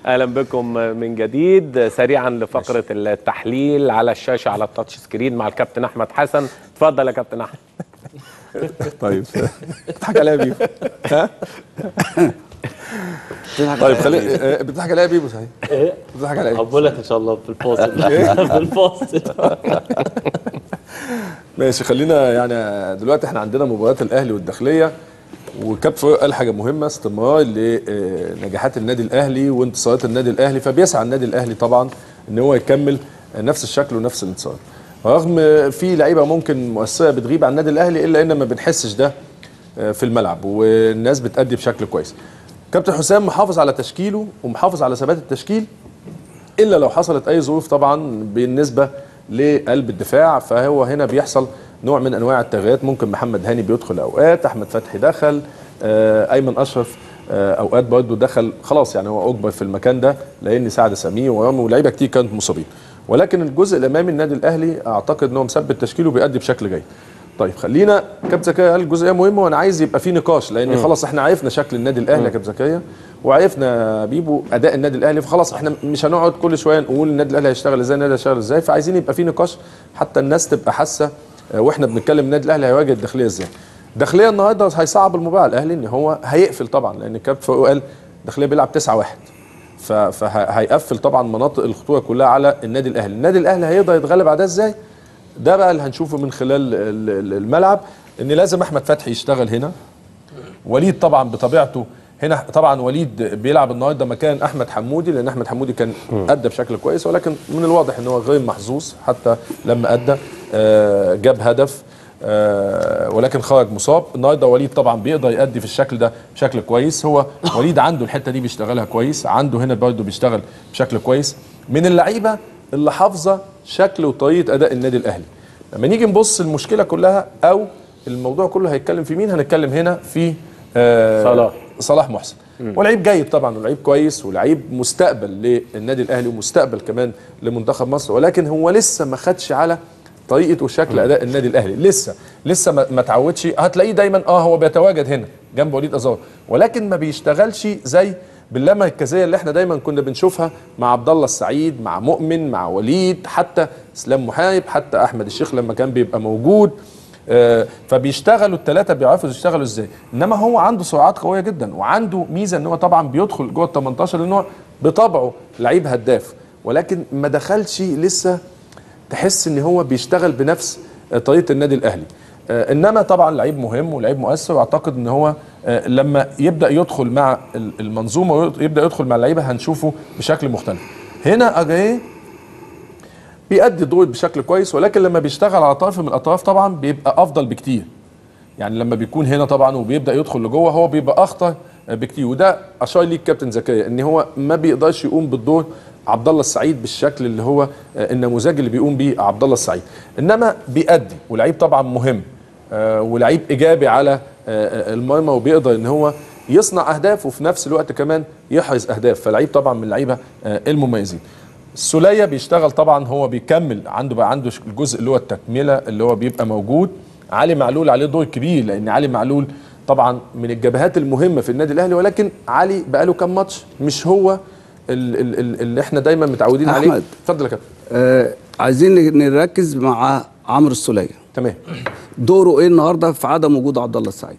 اهلا بكم من جديد سريعا لفقره التحليل على الشاشه على التاتش سكرين مع الكابتن احمد حسن اتفضل يا كابتن احمد طيب بتضحك عليا يا بيبو ها طيب خلي آه، بتضحك عليا يا بيبو صحيح ايه بتضحك عليا هقول لك ان شاء الله في الفاصل في الفاصل ماشي خلينا يعني دلوقتي احنا عندنا مباريات الاهلي والداخليه وكاب فاروق قال حاجه مهمه استمرار لنجاحات النادي الاهلي وانتصارات النادي الاهلي فبيسعى النادي الاهلي طبعا ان هو يكمل نفس الشكل ونفس الانتصار رغم في لعيبه ممكن مؤثره بتغيب عن النادي الاهلي الا ان ما بنحسش ده في الملعب والناس بتأدي بشكل كويس كابتن حسام محافظ على تشكيله ومحافظ على ثبات التشكيل الا لو حصلت اي ظروف طبعا بالنسبه لقلب الدفاع فهو هنا بيحصل نوع من انواع التغييرات ممكن محمد هاني بيدخل اوقات احمد فتحي دخل آه، ايمن اشرف آه، اوقات برضه دخل خلاص يعني هو اجبر في المكان ده لان سعد سمير ورامي ولاعيبه كتير كانت مصابين ولكن الجزء الامامي النادي الاهلي اعتقد ان هو مثبت تشكيله بيأدي بشكل جيد طيب خلينا كابتن زكريا قال جزئيه مهمه وانا عايز يبقى في نقاش لان خلاص احنا عرفنا شكل النادي الاهلي يا كابتن زكريا وعرفنا بيبو اداء النادي الاهلي فخلاص احنا مش هنقعد كل شويه نقول النادي الاهلي هيشتغل ازاي النادي هيشتغل ازاي فعايزين يبقى في نقاش حتى الناس تبقى حاسه آه، واحنا بنتكلم النادي الاهلي هيواجه الداخليه ازاي الداخليه النهارده هيصعب المباراه على الاهلي ان هو هيقفل طبعا لان كابتن فاروق قال الداخليه بيلعب 9 1 فهيقفل طبعا مناطق الخطوره كلها على النادي الاهلي النادي الاهلي هيقدر يتغلب على ده ازاي ده بقى اللي هنشوفه من خلال ال- ال- الملعب ان لازم احمد فتحي يشتغل هنا وليد طبعا بطبيعته هنا طبعا وليد بيلعب النهارده مكان احمد حمودي لان احمد حمودي كان ادى بشكل كويس ولكن من الواضح ان هو غير محظوظ حتى لما ادى آه، جاب هدف آه، ولكن خرج مصاب النهارده وليد طبعا بيقدر يأدي في الشكل ده بشكل كويس هو وليد عنده الحته دي بيشتغلها كويس عنده هنا برضه بيشتغل بشكل كويس من اللعيبه اللي حافظه شكل وطريقه اداء النادي الاهلي لما نيجي نبص المشكله كلها او الموضوع كله هيتكلم في مين هنتكلم هنا في آه صلاح. صلاح محسن ولعيب جيد طبعا ولعيب كويس ولعيب مستقبل للنادي الاهلي ومستقبل كمان لمنتخب مصر ولكن هو لسه ما خدش على طريقه وشكل اداء النادي الاهلي لسه لسه ما ما اتعودش هتلاقيه دايما اه هو بيتواجد هنا جنب وليد ازار ولكن ما بيشتغلش زي باللامركزيه اللي احنا دايما كنا بنشوفها مع عبد الله السعيد مع مؤمن مع وليد حتى اسلام محارب حتى احمد الشيخ لما كان بيبقى موجود آه، فبيشتغلوا الثلاثه بيعرفوا يشتغلوا ازاي انما هو عنده سرعات قويه جدا وعنده ميزه ان هو طبعا بيدخل جوه ال 18 لان هو بطبعه لعيب هداف ولكن ما دخلش لسه تحس ان هو بيشتغل بنفس آه، طريقه النادي الاهلي آه، انما طبعا لعيب مهم ولعيب مؤثر واعتقد ان هو آه، لما يبدا يدخل مع ال- المنظومه ويبدا يدخل مع اللعيبه هنشوفه بشكل مختلف هنا اجاي بيأدي الدور بشكل كويس ولكن لما بيشتغل على طرف من الاطراف طبعا بيبقى افضل بكتير يعني لما بيكون هنا طبعا وبيبدا يدخل لجوه هو بيبقى اخطر بكتير وده اشار ليه الكابتن زكريا ان هو ما بيقدرش يقوم بالدور عبد الله السعيد بالشكل اللي هو آه، النموذج اللي بيقوم بيه عبد الله السعيد انما بيأدي ولعيب طبعا مهم آه، ولعيب ايجابي على آه، آه، المرمى وبيقدر ان هو يصنع اهداف وفي نفس الوقت كمان يحرز اهداف فلعيب طبعا من اللعيبه آه، المميزين السولية بيشتغل طبعا هو بيكمل عنده بقى عنده الجزء اللي هو التكمله اللي هو بيبقى موجود علي معلول عليه دور كبير لان علي معلول طبعا من الجبهات المهمه في النادي الاهلي ولكن علي بقى له كام ماتش مش هو ال- ال- ال- اللي احنا دايما متعودين عليه أحمد. اتفضل يا كابتن آه عايزين نركز مع عمرو السوليه تمام دوره ايه النهارده في عدم وجود عبد الله السعيد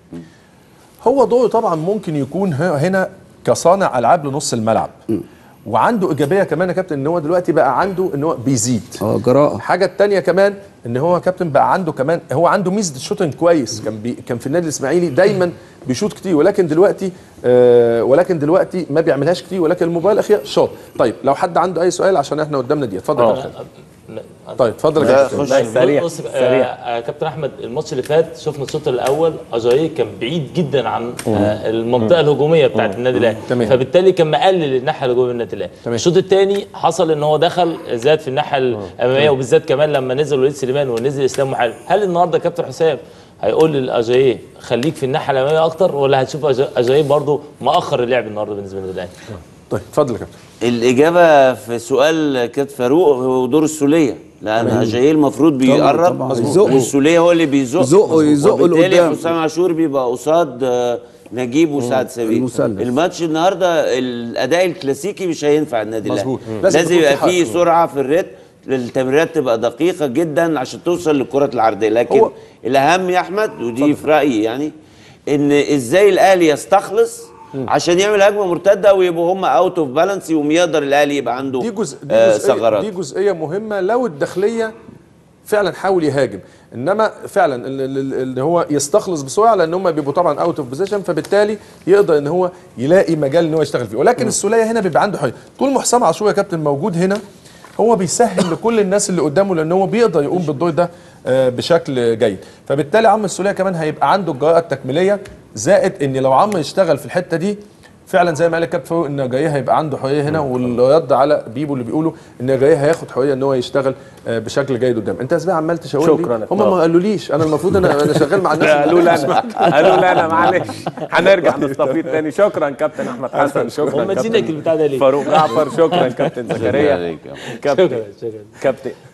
هو دوره طبعا ممكن يكون ه- هنا كصانع العاب لنص الملعب وعنده ايجابيه كمان يا كابتن ان هو دلوقتي بقى عنده ان هو بيزيد اه جراءه الحاجه الثانيه كمان ان هو كابتن بقى عنده كمان هو عنده ميزه الشوتنج كويس كان بي كان في النادي الاسماعيلي دايما بيشوط كتير ولكن دلوقتي آه ولكن دلوقتي ما بيعملهاش كتير ولكن المباراه الاخيره شاط طيب لو حد عنده اي سؤال عشان احنا قدامنا دي اتفضل يا كابتن طيب اتفضل يا لا، كابتن خش. سريع بص سريع آه آه، كابتن احمد الماتش اللي فات شفنا الشوط الاول اجاي كان بعيد جدا عن آه المنطقه الهجوميه بتاعت النادي الاهلي تمام. فبالتالي كان مقلل الناحيه الهجوميه من النادي الاهلي تمام. الشوط الثاني حصل ان هو دخل زاد في الناحيه الاماميه وبالذات كمان لما نزل وليد سليمان ونزل اسلام محارب هل النهارده كابتن حسام هيقول للاجاييه خليك في الناحيه الاماميه اكتر ولا هتشوف أجا- اجاييه برضه مأخر اللعب النهارده بالنسبه للنادي الاهلي طيب اتفضل يا كابتن الاجابه في سؤال كابتن فاروق هو دور السوليه لان جاي المفروض بيقرب طبعاً. يزقه. والسوليه هو اللي بيزق يزقه- يزقه وبالتالي لقدام. حسام عاشور بيبقى قصاد آه، نجيب وسعد سبيل المثلث. الماتش النهارده الاداء الكلاسيكي مش هينفع النادي الاهلي مظبوط. لازم لازم يكون في يبقى فيه حق. سرعه في الريتم التمريرات تبقى دقيقه جدا عشان توصل للكرات العرضيه لكن هو- الاهم يا احمد ودي في رايي يعني ان ازاي الاهلي يستخلص عشان يعمل هجمه مرتده ويبقوا هم اوت اوف بالانس يقوم يقدر الاهلي يبقى عنده دي جزء دي آه، جزئيه ثغرات دي جزئيه مهمه لو الداخليه فعلا حاول يهاجم انما فعلا ال- ال- ال- اللي هو يستخلص بسرعه لان هم بيبقوا طبعا اوت اوف بوزيشن فبالتالي يقدر ان هو يلاقي مجال ان هو يشتغل فيه ولكن السوليه هنا بيبقى عنده حريه طول ما حسام عاشور يا كابتن موجود هنا هو بيسهل لكل الناس اللي قدامه لان هو بيقدر يقوم بالدور ده آه، بشكل جيد فبالتالي عمرو السوليه كمان هيبقى عنده الجرأه التكميليه زائد ان لو عمرو يشتغل في الحته دي فعلا زي ما قال الكابتن فاروق ان جاي هيبقى عنده حريه هنا والرد على بيبو اللي بيقولوا ان جاي هياخد حريه ان هو يشتغل آه، بشكل جيد قدام انت يا زبير عمال تشاور لي شكراً. هم ما قالوليش انا المفروض انا انا شغال مع الناس قالوا اللي لي انا قالوا لي انا معلش هنرجع نستفيد تاني شكرا كابتن احمد حسن شكرا هم مدينك كابتن البتاع ده ليه؟ فاروق جعفر شكرا كابتن زكريا عليك يا كابتن شكرا شكرا كابتن